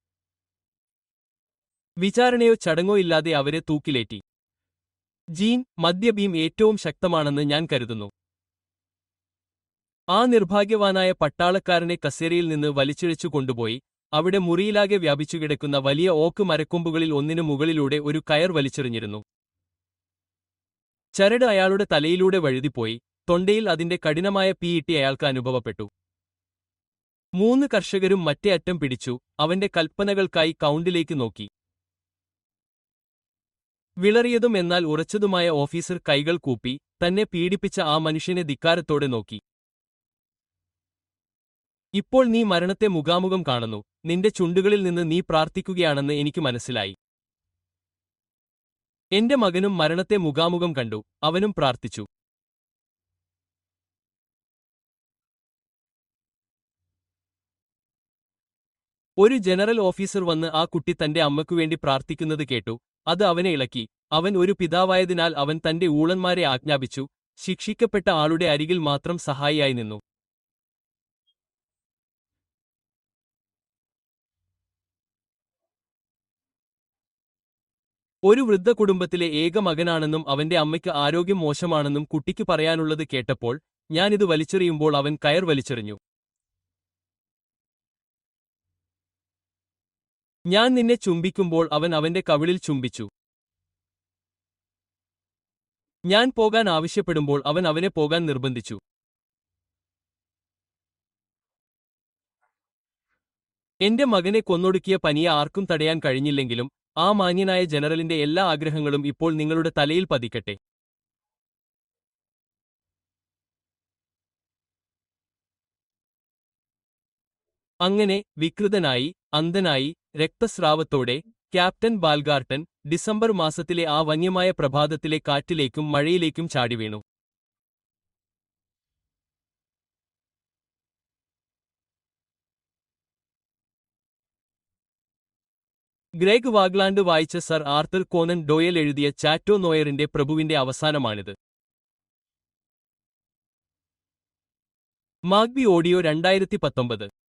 വിചാരണയോ ചടങ്ങോ ഇല്ലാതെ അവരെ തൂക്കിലേറ്റി ജീൻ മദ്യബീം ഏറ്റവും ശക്തമാണെന്ന് ഞാൻ കരുതുന്നു ആ നിർഭാഗ്യവാനായ പട്ടാളക്കാരനെ കസേരയിൽ നിന്ന് വലിച്ചിഴച്ചു കൊണ്ടുപോയി അവിടെ മുറിയിലാകെ വ്യാപിച്ചുകിടക്കുന്ന വലിയ ഓക്ക് മരക്കൊമ്പുകളിൽ ഒന്നിനു മുകളിലൂടെ ഒരു കയർ വലിച്ചെറിഞ്ഞിരുന്നു ചരട് അയാളുടെ തലയിലൂടെ വഴുതിപ്പോയി തൊണ്ടയിൽ അതിന്റെ കഠിനമായ പീയിട്ടി അയാൾക്ക് അനുഭവപ്പെട്ടു മൂന്ന് കർഷകരും മറ്റേ അറ്റം പിടിച്ചു അവന്റെ കൽപ്പനകൾക്കായി കൗണ്ടിലേക്ക് നോക്കി വിളറിയതും എന്നാൽ ഉറച്ചതുമായ ഓഫീസർ കൈകൾ കൂപ്പി തന്നെ പീഡിപ്പിച്ച ആ മനുഷ്യനെ ധിക്കാരത്തോടെ നോക്കി ഇപ്പോൾ നീ മരണത്തെ മുഖാമുഖം കാണുന്നു നിന്റെ ചുണ്ടുകളിൽ നിന്ന് നീ പ്രാർത്ഥിക്കുകയാണെന്ന് എനിക്ക് മനസ്സിലായി എന്റെ മകനും മരണത്തെ മുഖാമുഖം കണ്ടു അവനും പ്രാർത്ഥിച്ചു ഒരു ജനറൽ ഓഫീസർ വന്ന് ആ കുട്ടി തന്റെ അമ്മയ്ക്കുവേണ്ടി പ്രാർത്ഥിക്കുന്നത് കേട്ടു അത് അവനെ ഇളക്കി അവൻ ഒരു പിതാവായതിനാൽ അവൻ തന്റെ ഊളന്മാരെ ആജ്ഞാപിച്ചു ശിക്ഷിക്കപ്പെട്ട ആളുടെ അരികിൽ മാത്രം സഹായിയായി നിന്നു ഒരു വൃദ്ധ കുടുംബത്തിലെ ഏക മകനാണെന്നും അവന്റെ അമ്മയ്ക്ക് ആരോഗ്യം മോശമാണെന്നും കുട്ടിക്ക് പറയാനുള്ളത് കേട്ടപ്പോൾ ഞാനിത് വലിച്ചെറിയുമ്പോൾ അവൻ കയർ വലിച്ചെറിഞ്ഞു ഞാൻ നിന്നെ ചുംബിക്കുമ്പോൾ അവൻ അവന്റെ കവിളിൽ ചുംബിച്ചു ഞാൻ പോകാൻ ആവശ്യപ്പെടുമ്പോൾ അവൻ അവനെ പോകാൻ നിർബന്ധിച്ചു എന്റെ മകനെ കൊന്നൊടുക്കിയ പനിയെ ആർക്കും തടയാൻ കഴിഞ്ഞില്ലെങ്കിലും ആ മാന്യനായ ജനറലിന്റെ എല്ലാ ആഗ്രഹങ്ങളും ഇപ്പോൾ നിങ്ങളുടെ തലയിൽ പതിക്കട്ടെ അങ്ങനെ വികൃതനായി അന്ധനായി രക്തസ്രാവത്തോടെ ക്യാപ്റ്റൻ ബാൽഗാർട്ടൻ ഡിസംബർ മാസത്തിലെ ആ വന്യമായ പ്രഭാതത്തിലെ കാറ്റിലേക്കും മഴയിലേക്കും ചാടിവീണു ഗ്രേഗ് വാഗ്ലാൻഡ് വായിച്ച സർ ആർത്തർ കോനൻ ഡോയൽ എഴുതിയ ചാറ്റോ നോയറിന്റെ പ്രഭുവിന്റെ അവസാനമാണിത് മാഗ്ബി ഓഡിയോ രണ്ടായിരത്തി പത്തൊമ്പത്